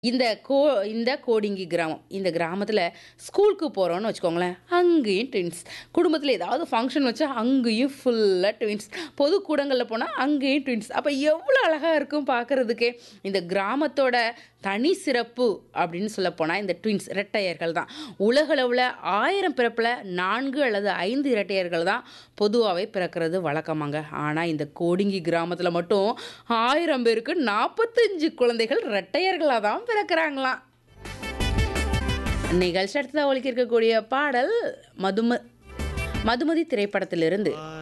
இந்த கோ இந்த கோடிங்கி கிராமம். இந்த கிராமத்தில ஸ்கூலுக்கு போறோம்னு வச்சுக்கோங்களேன், அங்கேயும் ட்வின்ஸ். குடும்பத்தில ஏதாவது ஃபங்ஷன் வச்சா அங்கேயும் ஃபுல்லா ட்வின்ஸ். பொது கூடங்கள்ல போனா அங்கேயும் ட்வின்ஸ். அப்ப எவ்வளோ அழகா இருக்கும் பார்க்கறதுக்கே! இந்த கிராமத்தோட தனி சிறப்பு அப்படின்னு சொல்லப்போனா, இந்த ட்வின்ஸ் இரட்டையர்கள் தான். உலகளவுல 1000 பிறப்புல 4 அல்லது 5 இரட்டையர்கள் தான் பொதுவாவே பிறக்கிறது வழக்கமாங்க. ஆனா, இந்த கோடிங்கி கிராமத்தில மட்டும் 1000 பேருக்கு 45 குழந்தைகள் இரட்டையர்களா தான் பிறக்கிறாங்களாம். நிகழ்ச்சி அடுத்ததா ஒலிக்க இருக்கக்கூடிய பாடல் மதும மதுமதி திரைப்படத்திலிருந்து